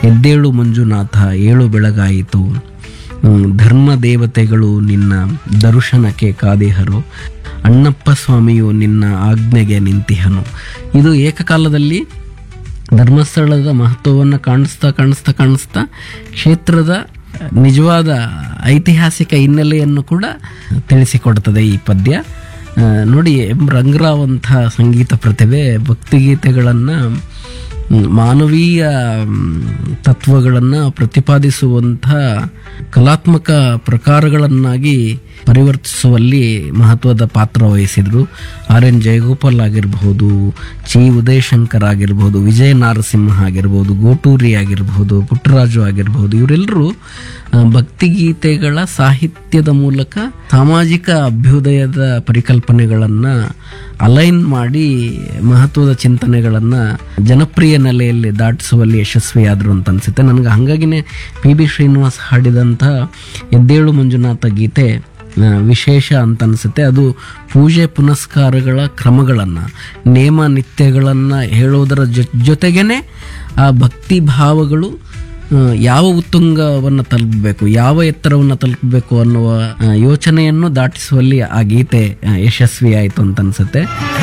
ಎದ್ದೇಳು ಮಂಜುನಾಥ ಏಳು ಬೆಳಗಾಯಿತು ಹ್ಮ್, ಧರ್ಮ ದೇವತೆಗಳು ನಿನ್ನ ದರ್ಶನಕ್ಕೆ ಕಾದಿಹರು ಅಣ್ಣಪ್ಪ ಸ್ವಾಮಿಯು ನಿನ್ನ ಆಜ್ಞೆಗೆ ನಿಂತಿಹನು ಇದು ಏಕಕಾಲದಲ್ಲಿ ಧರ್ಮಸ್ಥಳದ ಮಹತ್ವವನ್ನು ಕಾಣಿಸ್ತಾ ಕಾಣಿಸ್ತಾ ಕಾಣಿಸ್ತಾ ಕ್ಷೇತ್ರದ ನಿಜವಾದ ಐತಿಹಾಸಿಕ ಹಿನ್ನೆಲೆಯನ್ನು ಕೂಡ ತಿಳಿಸಿಕೊಡ್ತದೆ ಈ ಪದ್ಯ ಆ, ನೋಡಿ ಎಂ ರಂಗರಾವ್ ಅಂಥ ಸಂಗೀತ ಪ್ರತಿಭೆ ಭಕ್ತಿಗೀತೆಗಳನ್ನು ಮಾನವೀಯ ತತ್ವಗಳನ್ನು ಪ್ರತಿಪಾದಿಸುವಂಥ ಕಲಾತ್ಮಕ ಪ್ರಕಾರಗಳನ್ನಾಗಿ ಪರಿವರ್ತಿಸುವಲ್ಲಿ ಮಹತ್ವದ ಪಾತ್ರ ವಹಿಸಿದರು ಆರ್ ಎನ್ ಜಯಗೋಪಾಲ್ ಆಗಿರಬಹುದು ಚಿ ಉದಯಶಂಕರ್ ಆಗಿರ್ಬೋದು ವಿಜಯ ನಾರಸಿಂಹ ಆಗಿರ್ಬೋದು ಗೋಟೂರಿ ಆಗಿರಬಹುದು ಪುಟ್ಟರಾಜು ಆಗಿರಬಹುದು ಇವರೆಲ್ಲರೂ ಆ, ಭಕ್ತಿಗೀತೆಗಳ ಸಾಹಿತ್ಯದ ಮೂಲಕ ಸಾಮಾಜಿಕ ಅಭ್ಯುದಯದ ಪರಿಕಲ್ಪನೆಗಳನ್ನು ಅಲೈನ್ ಮಾಡಿ ಮಹತ್ವದ ಚಿಂತನೆಗಳನ್ನು ಜನಪ್ರಿಯ ನೆಲೆಯಲ್ಲಿ ದಾಟಿಸುವಲ್ಲಿ ಯಶಸ್ವಿಯಾದರು ಅಂತ ಅನಿಸುತ್ತೆ ನನಗೆ ಹಾಗಾಗಿನೇ ಪಿ ಬಿ ಶ್ರೀನಿವಾಸ್ ಹಾಡಿದಂಥ ಎದ್ದೇಳು ಮಂಜುನಾಥ ಗೀತೆ ಆ, ವಿಶೇಷ ಅಂತ ಅನಿಸುತ್ತೆ ಅದು ಪೂಜೆ ಪುನಸ್ಕಾರಗಳ ಕ್ರಮಗಳನ್ನು ನೇಮ ನಿತ್ಯಗಳನ್ನು ಹೇಳೋದರ ಜೊ ಜೊತೆಗೇನೆ ಆ ಭಕ್ತಿ ಭಾವಗಳು ಆ, ಯಾವ ಉತ್ತುಂಗವನ್ನು ತಲುಪಬೇಕು ಯಾವ ಎತ್ತರವನ್ನು ತಲುಪಬೇಕು ಅನ್ನುವ ಆ, ಯೋಚನೆಯನ್ನು ದಾಟಿಸುವಲ್ಲಿ ಆ ಗೀತೆ ಆ, ಯಶಸ್ವಿಯಾಯಿತು ಅಂತ ಅನಿಸುತ್ತೆ